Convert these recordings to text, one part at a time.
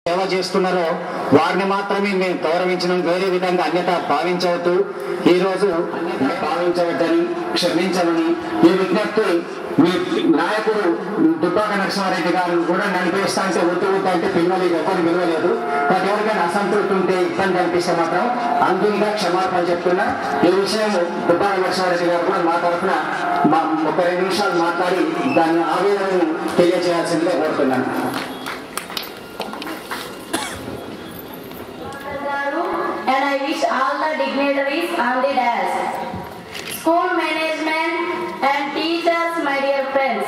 సేవ చేస్తున్నారో వారిని మాత్రమే మేము గౌరవించడం వేరే విధంగా అన్యత భావించవద్దు ఈ రోజు అన్యత భావించవద్దని క్షమించమని ఈ విజ్ఞప్తి మీ నాయకుడు దుబ్బాక నరసింహారెడ్డి గారు కూడా నడిపిస్తా అంటే వద్దు వద్దు అంటే పిలవలేదు ఎవరు పిలవలేదు కానీ ఎవరికైనా అసంతృప్తి ఉంటే ఇబ్బంది అనిపిస్తే మాత్రం అందుగా క్షమాపణ చెప్తున్నా ఈ విషయం దుబ్బాక నరసింహారెడ్డి గారు కూడా మా తరఫున మా ఒక రెండు నిమిషాలు మాట్లాడి దాని ఆవేదనను తెలియజేయాల్సిందిగా కోరుతున్నాను గారు and I wish all the dignitaries on the dais, school management and teachers, my dear friends.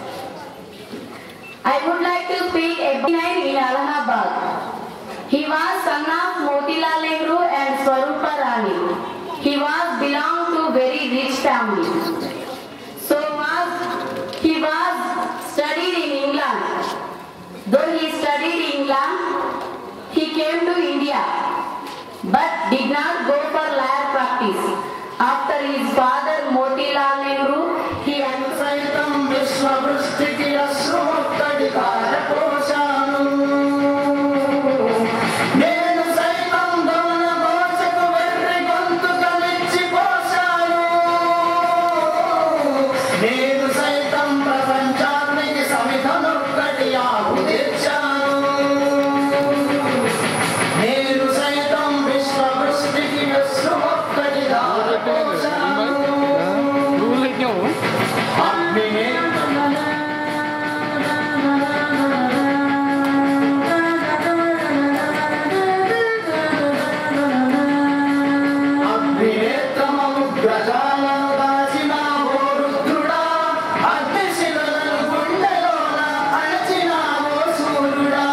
I would like to speak about nine in Allahabad. He was son of Motilal Nehru and Swarupa Rani. He was belonged to very rich family. So was he was studied in England. Though he studied in England, he came to India but did not go for lawyer practice. After his father Motilal Nehru, he సైతం విశ్వవృష్టికి అశ్రుముక్తడి కారకోశాను నేను సైతం గమన భాషకు వెర్రి గొంతు కలిచ్చి పోశాను నేను సైతం ప్రపంచానికి సమిధనొక్కటి ఆకు తెచ్చాను నేను సైతం విశ్వవృష్టికి అశ్రుముక్తడి కారకోశాను అగ్నినేత్రమముగ్రజాలను దాచిన ఓ రుద్రుడా అగ్నిశిలను గుండెలోన అణచిన ఓ సూర్యుడా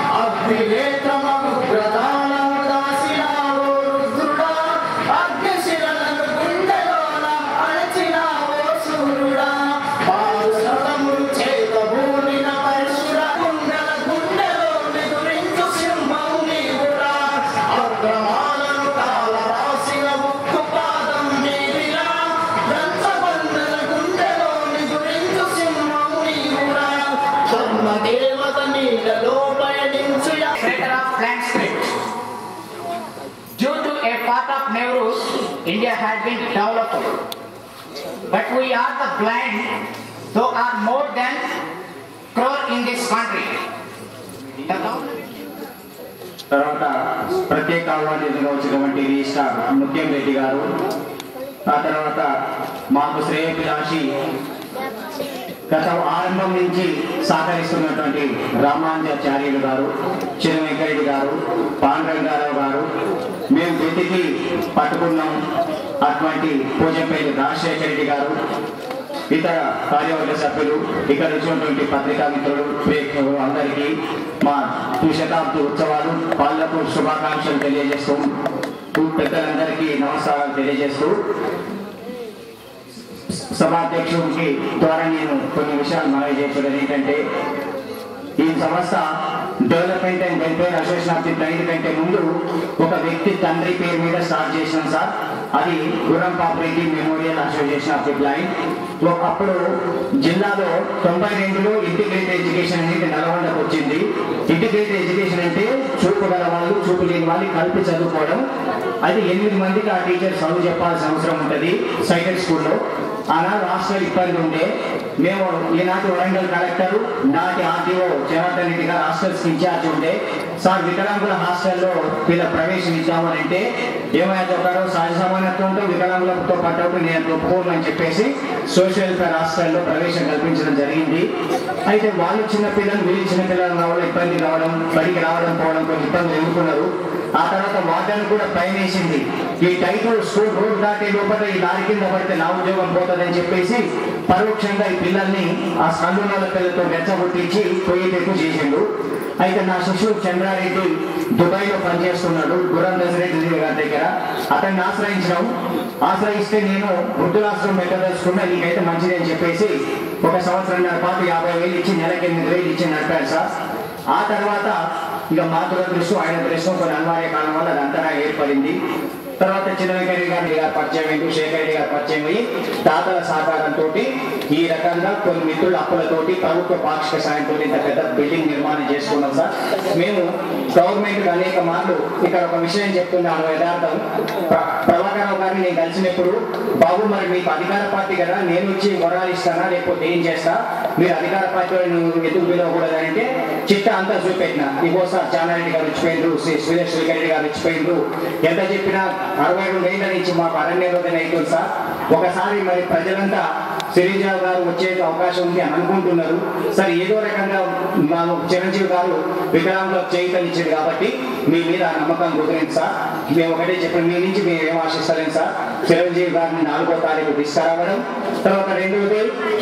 అగ్నినేత్రమముగ్రజాలను దాచిన ఓ రుద్రుడా అగ్నిశిలను గుండెలోన అణచిన ఓ సూర్యుడా పారుషములు చేత భూమిన పరశుర గుండెల గుండెలోని గురించు సింహం నీవురా అగ్రమాలను కాల రాసిన ముక్కు పాదం నీవిరా దంతబంధుల గుండెలోని గురించు సింహం నీవురా ధర్మ దేవత నీళ్ళలో పయనించు crater of Planck Script. Due to a part of Nehru's, India had been developed. But we are the blind, though are more than crore in this country. The government తర్వాత ప్రత్యేక అవార్డుగా వచ్చినటువంటి రిజిస్ట్రార్ ముత్యం రెడ్డి గారు ఆ తర్వాత మాకు శ్రేయభిలాషి గత ఆరంభం నుంచి సహకరిస్తున్నటువంటి రామానుజాచార్యులు గారు చిన్న వెంకరెడ్డి గారు పాండురంగారావు గారు మేము వెతికి పట్టుకున్నాం అటువంటి పూజంపల్లి రాజశేఖర రెడ్డి గారు ఇతర కార్యవర్గ సభ్యులు ఇక్కడ వచ్చినటువంటి పత్రికా మిత్రులు ప్రేక్షకులు అందరికీ మా శతాబ్ది ఉత్సవాలు పాలకు శుభాకాంక్షలు తెలియజేస్తూ పెద్దలందరికీ నమస్కారాలు తెలియజేస్తూ సభాధ్యక్షుడికి ద్వారా నేను కొన్ని విషయాలు మనవి చేయడం ఏంటంటే ఈ సంస్థ development and welfare association of the blind కంటే ముందు ఒక వ్యక్తి తండ్రి పేరు మీద స్టార్ట్ చేసినాం సార్ అది గురం cooperative memorial association of the blind అప్పుడు జిల్లాలో తొంభై రెండులో ఇంటిగ్రేటెడ్ ఎడ్యుకేషన్ అనేది నల్గొండకు వచ్చింది ఇంటిగ్రేటెడ్ ఎడ్యుకేషన్ అంటే చూపు గల వాళ్ళు చూపు లేని వాళ్ళు కలిపి చదువుకోవడం అది ఎనిమిది మందికి ఆ టీచర్ చదువు చెప్పాల్సిన అవసరం ఉంటుంది సైటెడ్ స్కూల్లో ఆనాడు హాస్టల్ ఇబ్బంది ఉండే మేము ఈనాటి వరంగల్ కలెక్టర్ నాటి RTO Janardhan Reddy garu hostels incharge ఉండే సార్ వికలాంగుల హాస్టల్లో వీళ్ళ ప్రవేశం ఇద్దామని అంటే ఏమైనా చెప్పారో సహజ సమానత్వంతో వికలాంగులతో పట్టవు నేను ఒప్పుకోను అని చెప్పేసి సోషల్ వెల్ఫేర్ హాస్టల్లో ప్రవేశం కల్పించడం జరిగింది అయితే వాళ్ళు చిన్న పిల్లలు వీళ్ళు చిన్న పిల్లలు రావడం ఇబ్బంది కావడం బడికి రావడం పోవడం కొన్ని ఇబ్బందులు ఎదుర్కొన్నారు ఆ తర్వాత వార్డెన్ కూడా భయం వేసింది ఈ టైటిల్ స్కూల్ రోడ్ దాటే లోపల ఈ లారీ కింద పడితే నా ఉద్యోగం పోతుందని చెప్పేసి పరోక్షంగా ఈ పిల్లల్ని ఆ స్కందునాల పిల్లలతో రెచ్చగొట్టించి పోయేటట్టు చేసిండు అయితే నా శిష్యుడు చంద్రారెడ్డి దుబాయ్ లో పనిచేస్తున్నాడు గురం దశరెడ్డి గారి దగ్గర అతన్ని ఆశ్రయించినాం ఆశ్రయిస్తే నేను వృద్ధులాశ్రమం పెట్టదలుచుకున్నా నీకైతే మంచిది అని చెప్పేసి ఒక సంవత్సరం పాటు యాభై వేలు ఇచ్చి నెలకి ఎనిమిది వేలు ఇచ్చి నడిపాడు సార్ ఆ తర్వాత ఇక మా దురదృష్టం ఆయన దృష్టం కొన్ని అనివార్య కారణం వల్ల అదంతా ఏర్పడింది తర్వాత చిన్న వెంకయ్య గారి గారు పరిచయం అయింది శేఖర్ రెడ్డి గారు పరిచయం అయ్యి తాతల సహకారంతో ఈ రకంగా కొన్ని మిత్రుల అప్పులతోటి ప్రభుత్వ పాక్షిక సాయంతో ఇంత పెద్ద బిల్డింగ్ నిర్మాణం చేసుకున్నాం సార్ మేము గవర్నమెంట్ అనేక మార్లు ఇక్కడ ఒక విషయం చెప్తున్నాను యథార్థం ప్ర- ప్రభాకరరావు గారిని నేను కలిసినప్పుడు బాబు మరి మీకు అధికార పార్టీ కదా నేను వచ్చి మొరాలు ఇస్తానా లేకపోతే ఏం చేస్తా మీరు అధికార పార్టీలో నువ్వు ఎందుకు పిలవకూడదు అంటే చిట్ట అంతా చూపెట్టిన ఇగో సార్ జానారెడ్డి గారు వచ్చిపోయిండ్రు శ్రీ సురేష్ రెడ్డి గారు వచ్చిపోయిండ్రు ఎంత చెప్పినా అరవై రెండు ఏళ్ళ నుంచి మాకు అరణ్య రోజున అవుతుంది సార్ ఒకసారి మరి ప్రజలంతా సిరిజావ్ గారు వచ్చే అవకాశం ఉంది అని అనుకుంటున్నారు సరే ఏదో రకంగా మా చిరంజీవి గారు వికలాంగులకు చేయుతలు ఇచ్చింది కాబట్టి మీ మీద ఆ నమ్మకం కుదిరింది సార్ మేము ఒకటే చెప్పిన మీ నుంచి మేము ఏం ఆశిస్తలేం సార్ చిరంజీవి గారిని నాలుగో తారీఖు తీసుకురావడం తర్వాత రెండవది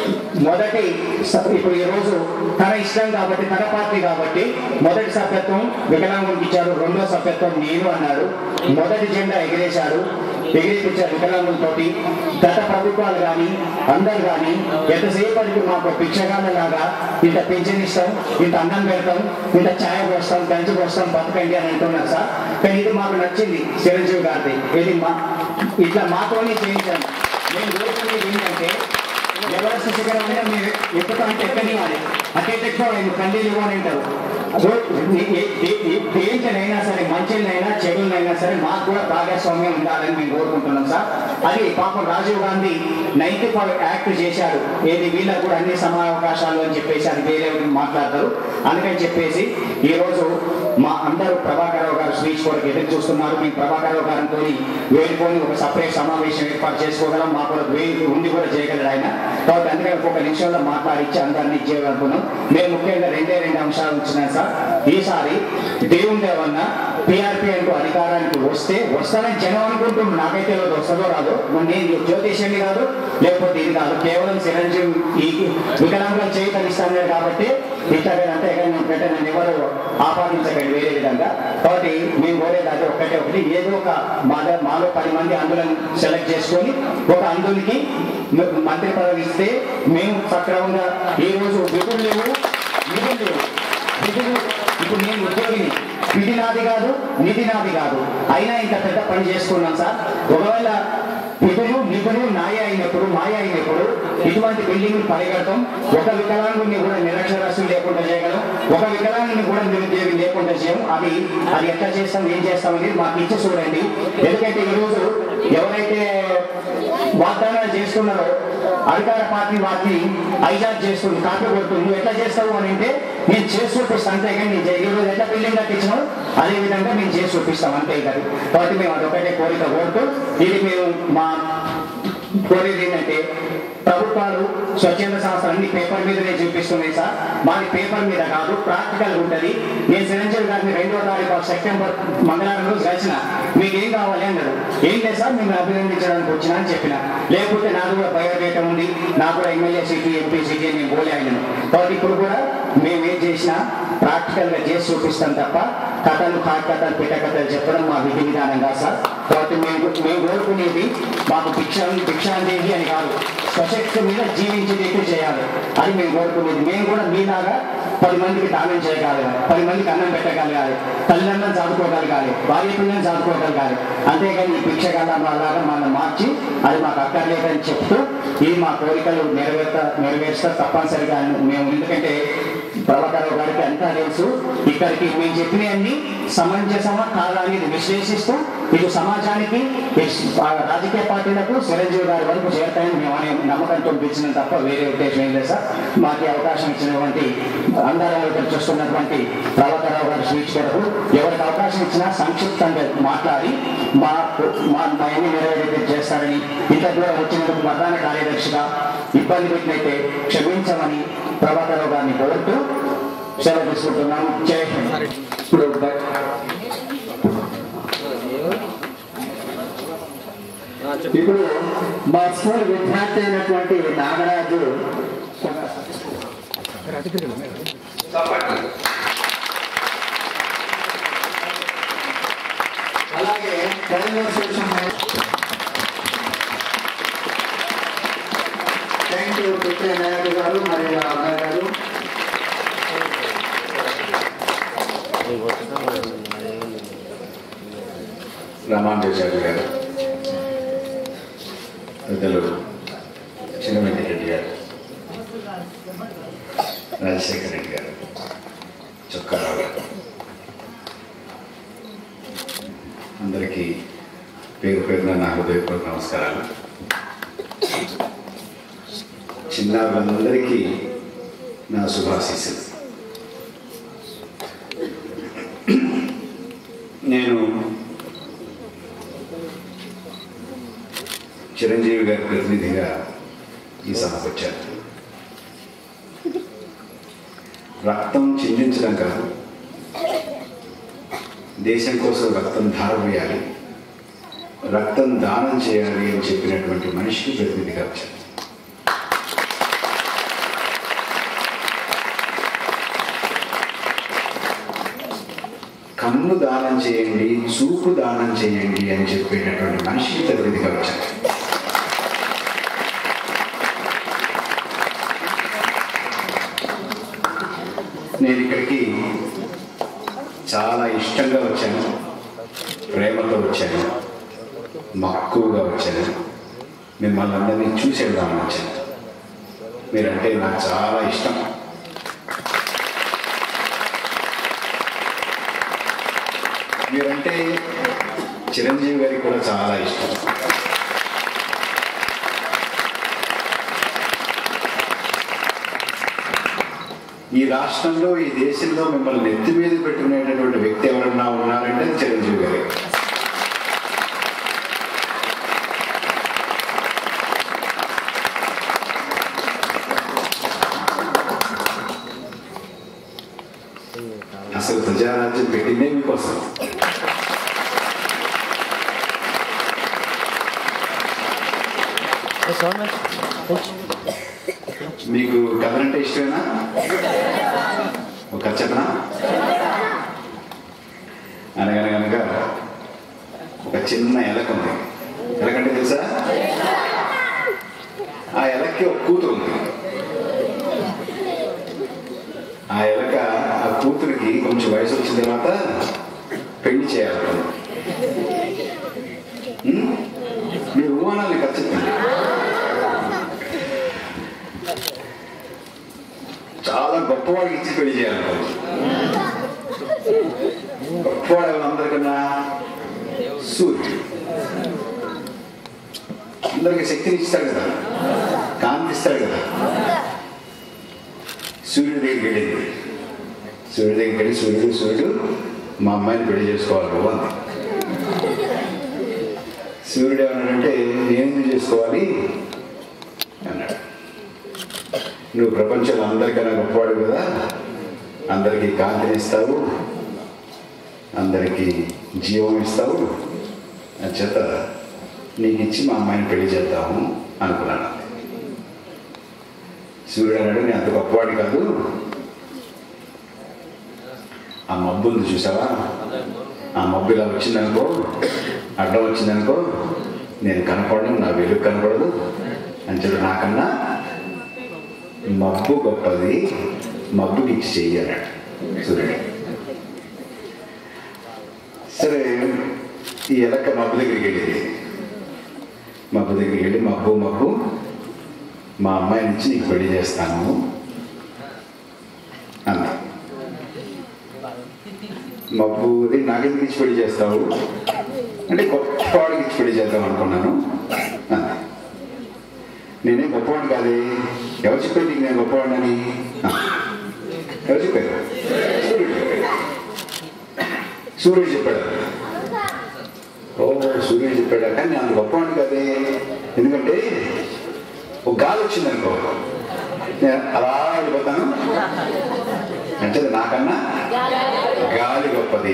మొదటి స- ఇప్పుడు ఈ రోజు తన ఇష్టం కాబట్టి తన పార్టీ కాబట్టి మొదటి సభ్యత్వం వికలాంగునికి ఇచ్చారు రెండో సభ్యత్వం నేను అన్నాడు మొదటి జెండా ఎగిరేశాడు ఎగిరిపించారు వికలాంగులతోటి గత ప్రభుత్వాలు కానీ అందరు కానీ ఎంతసేపటికి మాకు భిక్షగాళ్ళలాగా ఇంత పెన్షన్ ఇస్తాం ఇంత అన్నం పెడతాం ఇంత ఛాయ పోస్తాం గంజి పోస్తాం బతకండి అని అంటున్నారు సార్ కానీ ఇది మాకు నచ్చింది చిరంజీవి గారిది ఇది మా ఇట్లా మాతోనే చేయించాను నేను కోరుకునేది ఏంటంటే ఎవరెస్ట్ శిఖరం అయినా మీరు ఎక్కుతా అంటే ఎక్కనివ్వాలి అటే ఎక్కువ కండీలు ఇవ్వని అంటారు అదో ఏ- ఏ- ఏ- ఏ- దేంట్లోనైనా సరే మంచినైనా చెడులైనా సరే మాకు కూడా భాగస్వామ్యం ఉండాలని మేము కోరుకుంటున్నాం సార్ అది పాపం Rajiv Gandhi ninety five act చేశాడు ఏది వీళ్ళకు కూడా అన్ని సమాన అవకాశాలు అని చెప్పేసి అది వేరే మాట్లాడతారు అందుకని చెప్పేసి ఈ రోజు మా అందరూ ప్రభాకరరావు గారు స్పీచ్ కొరకు ఎదురు చూస్తున్నారు మేము ప్రభాకరరావు గారితో వేడుకొని ఒక సపరేట్ సమావేశం ఏర్పాటు చేసుకోగలం మా కూడా వేడి ఉండి కూడా చేయగలడు ఆయన కాబట్టి అందుకని ఒక నిమిషంలో మాట్లాడించి అందరినీ ఇచ్చేయాలనుకున్నాం మేము ముఖ్యంగా రెండే రెండు అంశాలు వచ్చినాయి సార్ ఈసారి దేవుని దేవన్న పిఆర్పి అంటూ అధికారానికి వస్తే వస్తానని జనం అనుకుంటున్నాం నాకైతే తెలియదు వస్తుందో రాదు మరి నేను జ్యోతిష్యుని కాదు లేకపోతే ఇది కాదు కేవలం చిరంజీవి ఈ వికలాంగులు చేయగలిస్తాను కాబట్టి ఇట్లా అంటే నేను పెట్టాను ఎవరు ఆపాదించకండి వేరే విధంగా కాబట్టి మేము కోరేది అదే ఒకటే ఒకటి ఏదో ఒక మా మాలో పది మంది అందులను సెలెక్ట్ చేసుకొని ఒక అందునికి మంత్రి పదవి ఇస్తే మేము సక్రమంగా ఈ రోజు విధులు లేవు నిధులు లేవు విధులు ఇప్పుడు నేను ఉద్యోగిని విధి నాది కాదు నిధి నాది కాదు అయినా ఇంత పెద్ద పని చేసుకున్నాం సార్ ఒకవేళ విధులు నిధులు నాయ అయినప్పుడు మాయ అయినప్పుడు ఇటువంటి బిల్డింగ్ పరిగెడతాం ఒక వికలాంగుని కూడా నిరక్షరాస్యులు లేకుండా చేయగలం ఒక వికలాంగుని కూడా నిరుద్యోగి లేకుండా చేయం అది అది ఎట్లా చేస్తాం ఏం చేస్తాం అనేది మాకు ఇచ్చి చూడండి ఎందుకంటే ఈరోజు ఎవరైతే వాగ్దానాలు చేస్తున్నారో అధికార పార్టీ వాటిని హైజాక్ చేస్తుంది కాపీ కొడుతుంది నువ్వు ఎట్లా చేస్తావు అని అంటే నేను చేసి చూపిస్తాను అంతే కానీ నేను ఈ రోజు ఎట్లా బిల్డింగ్ కట్టించినావు అదే విధంగా మేము చేసి చూపిస్తాం అంతే కదా కాబట్టి మేము అదొకటే కోరిక కోరుతూ ఇది మేము మా కోరేది ఏంటంటే ప్రభుత్వాలు స్వచ్ఛంద సంస్థలు అన్ని పేపర్ మీదనే చూపిస్తున్నాయి సార్ మాది పేపర్ మీద కాదు ప్రాక్టికల్ ఉంటుంది నేను చిరంజీవి గారిని రెండో తారీఖు సెప్టెంబర్ మంగళవారం రోజు కలిసిన మీకు ఏం కావాలి అన్నాడు ఏం లేదు సార్ మేము అభినందించడానికి వచ్చినా అని చెప్పిన లేకపోతే నాకు కూడా బయోడేటా ఉంది నాకు కూడా ఎమ్మెల్యే సీటీ ఎంపీ సీటీ నేను పోలే అయినాను కాబట్టి ఇప్పుడు కూడా మేము ఏం చేసినా ప్రాక్టికల్ గా చేసి చూపిస్తాం తప్ప కథలు హాట్ కథలు పిట్ట కథలు చెప్పడం మా విధి విధానం కాదు సార్ కాబట్టి మేము మేము కోరుకునేది మాకు భిక్ష భిక్షాందేవి అని కాదు స్వశక్తి మీద జీవించేటట్టు చేయాలి అది మేము కోరుకునేది మేము కూడా మీలాగా పది మందికి దానం చేయగలగాలి పది మందికి అన్నం పెట్టగలగాలి తల్లిదండ్రులను చదువుకోగలగాలి భార్య పిల్లల్ని చదువుకోగలగాలి అంతేగాని ఈ భిక్షగాళ్ళం అలాగా మనం మార్చి అది మాకు అక్కర్లేదని చెప్తూ ఈ మా కోరికలు నెరవేర్త నెరవేర్స్తా తప్పనిసరిగా మేము ఎందుకంటే ప్రభాకరరావు గారికి అంతా తెలుసు ఇక్కడికి మేము చెప్పినవన్నీ సమంజసమా కాదా అనేది విశ్లేషిస్తూ ఇటు సమాజానికి ఇటు ఆ రాజకీయ పార్టీలకు చిరంజీవి గారి వరకు చేరతాయని మేము అనే నమ్మకంతో పిలిచిన తప్ప వేరే ఉద్దేశం ఏం లేదు సార్ మాకు ఈ అవకాశం ఇచ్చినటువంటి అందరూ ఇక్కడ చూస్తున్నటువంటి ప్రభాకరరావు గారి స్పీచ్ కొరకు ఎవరికి అవకాశం ఇచ్చినా సంక్షిప్తంగా మాట్లాడి మా మా మా ఎన్ని నెరవేరే చేస్తారని ఇంత దూరం వచ్చినందుకు ప్రధాన కార్యదర్శిగా ఇబ్బంది పెట్టినైతే క్షమించమని ప్రభాకరరావు గారిని కోరుతూ సెలవు తీసుకుంటున్నాం జై హింద్ ఇప్పుడు బ- ఇప్పుడు మా స్కూల్ విద్యార్థి అయినటువంటి నాగరాజు అలాగే Telangana section thank you Pichaiah Naidu garu మరియు అమ్మాయి గారు రామాంజాచార్య గారు పెద్దలు చిన్నమెట్టి రెడ్డి గారు రాజశేఖర రెడ్డి గారు చొక్కారావు గారు అందరికీ పేరు పేరున నా హృదయపూర్వక నమస్కారాలు చిన్నారులందరికీ నా శుభాశీస్సులు నేను చిరంజీవి గారి ప్రతినిధిగా ఈ సభకు వచ్చాను రక్తం చిందించడం కాదు దేశం కోసం రక్తం ధారవేయాలి రక్తం దానం చేయాలి అని చెప్పినటువంటి మనిషికి ప్రతినిధిగా వచ్చాను కన్ను దానం చేయండి చూపు దానం చేయండి అని చెప్పేటటువంటి మనిషికి ప్రతినిధిగా వచ్చాను నేను ఇక్కడికి చాలా ఇష్టంగా వచ్చాను ప్రేమతో వచ్చాను మక్కువగా వచ్చాను మిమ్మల్ని అందరినీ చూసి వెళ్దామని వచ్చాను మీరంటే నాకు చాలా ఇష్టం మీరంటే చిరంజీవి గారికి కూడా చాలా ఇష్టం ఈ రాష్ట్రంలో ఈ దేశంలో మిమ్మల్ని నెత్తి మీద పెట్టుకునేటటువంటి వ్యక్తి ఎవరన్నా ఉన్నారంటే అది చిరంజీవి గారు అసలు ప్రజారాజ్యం పెట్టిందే మీకోసం మీకు కథలంటే ఇష్టమేనా ఒక కథ చెప్పనా అనగనగనగా ఒక చిన్న ఎలక ఉంది ఎలకంటే తెలుసా ఆ ఎలక్కి ఒక కూతురు ఉంది ఆ ఎలక ఆ కూతురికి కొంచెం వయసు వచ్చిన తర్వాత పెళ్లి చేయాలి ఉం? మీరు ఊహనాలు కథ చెప్పండి చాలా గొప్పవాడికి ఇచ్చి పెళ్లి చేయాలనుకోండి గొప్పవాడు ఎవరు అందరికన్నా సూర్యుడు అందరికి శక్తిని ఇస్తాడు కదా కాంతి ఇస్తాడు కదా సూర్యుడి దగ్గరికి వెళ్ళింది సూర్యుడి దగ్గరికి వెళ్ళి సూర్యుడు సూర్యుడు మా అమ్మాయిని పెళ్లి చేసుకోవాలి నువ్వు అంది సూర్యుడు ఏమన్నాడంటే నేను ఎందుకు చేసుకోవాలి అన్నాడు నువ్వు ప్రపంచంలో అందరికన్నా గొప్పవాడు కదా అందరికీ కాంతిని ఇస్తావు అందరికీ జీవం ఇస్తావు అని చేత నీకు ఇచ్చి మా అమ్మాయిని పెళ్లి చేద్దాము అనుకున్నాను సూర్యుడు అన్నాడు నేను అంత గొప్పవాడి కాదు ఆ మబ్బు ఉంది చూసావా ఆ మబ్బు ఇలా వచ్చిందనుకో అడ్డం వచ్చిందనుకో నేను కనపడను నా వెలుగు కనపడదు అని చెప్పి నాకన్నా మబ్బు గొప్పది మబ్బుకి ఇచ్చి చెయ్యి అన్నాడు సూర్యుడు సరే ఈ ఎలక్క మబ్బు దగ్గరికి వెళ్ళింది మబ్బు దగ్గరికి వెళ్ళి మబ్బు మబ్బు మా అమ్మాయి నుంచి నీకు పెళ్లి చేస్తాను అంది మబ్బుది నాకెందుకు ఇచ్చి పెళ్లి చేస్తావు అంటే గొప్పవాడికి ఇచ్చి పెళ్లి చేద్దాం అనుకున్నాను అంది నేనే గొప్పవాడిని కాదే ఎవరు చెప్పారు నీకు నేను గొప్పవాడినని ఆ. ఎవరు చెప్పారు సూర్యుడు చెప్పాడు సూర్యుడు చెప్పాడు ఓ సూర్యుడు చెప్పాడు కానీ నేను అంత గొప్పవాడిని కదే ఎందుకంటే ఒక గాలి వచ్చింది అనుకో నేను అలా వెళ్ళిపోతాను అంటే నాకన్నా గాలి గొప్పది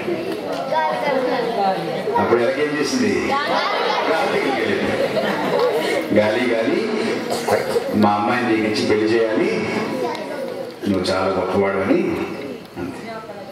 అప్పుడు ఎలాగేం చేసింది గాలి దగ్గరికి వెళ్ళింది గాలి గాలి మా అమ్మాయిని నీకు ఇచ్చి పెళ్లి చేయాలి నువ్వు చాలా గొప్పవాడు అని అంతే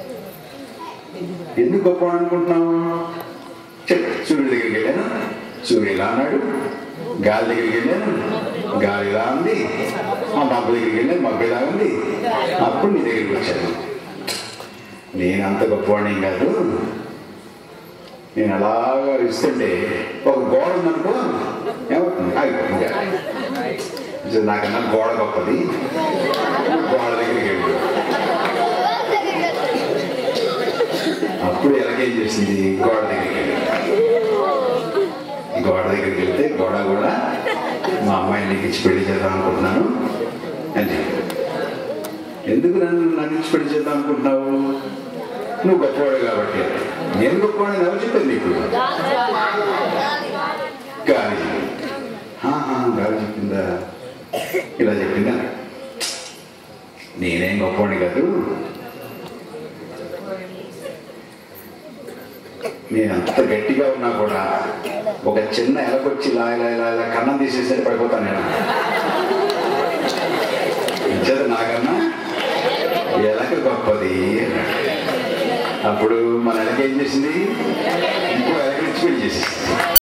ఎందుకు గొప్పవాడు అనుకుంటున్నావు చెప్పు సూర్యుడి దగ్గరికి వెళ్ళాను సూర్యుడు ఇలా అన్నాడు గాలి దగ్గరికి వెళ్ళాను గాలి ఇలా ఉంది మా మబ్బు దగ్గరికి వెళ్ళాను మబ్బు ఇలా ఉంది అప్పుడు నీ దగ్గరికి వచ్చాను నేను అంత గొప్పవాడిని ఏం కాదు నేను అలాగా ఇస్తుంటే ఒక గోడ ఉందనుకో ఏమవుతుంది ఆగిపోతుంది ఇది నాకన్నా గోడ గొప్పది గోడ దగ్గరికి వెళ్ళి అప్పుడు ఎలాగేం చేసింది గోడ దగ్గరికి వెళ్ళి గోడ దగ్గరికి వెళ్తే గోడ కూడా మా అమ్మాయిని నీకు ఇచ్చి పెళ్లి చేద్దాం అనుకుంటున్నాను అని చెప్పి ఎందుకు నన్ను నన్ను ఇచ్చి పెళ్లి చేద్దాం అనుకుంటున్నావు నువ్వు గొప్పవాడు కాబట్టి నేను గొప్పవాడిని ఎవరు చెప్పాను నీకు గాలి ఆహా, గాలి చెప్పిందా ఇలా చెప్పిందా నేనేం గొప్పవాడిని కాదు నేను అంత గట్టిగా ఉన్నా కూడా ఒక చిన్న ఎలకొచ్చి ఇలా ఇలా ఇలా ఇలా కన్నం తీసేసరి పడిపోతాను నేను ఇచ్చేది నాకన్నా ఎలక గొప్పది అన్నాడు. అప్పుడు మన ఎలక ఏం చేసింది ఇంకో ఎలక ఇచ్చి పెళ్లి చేసేసింది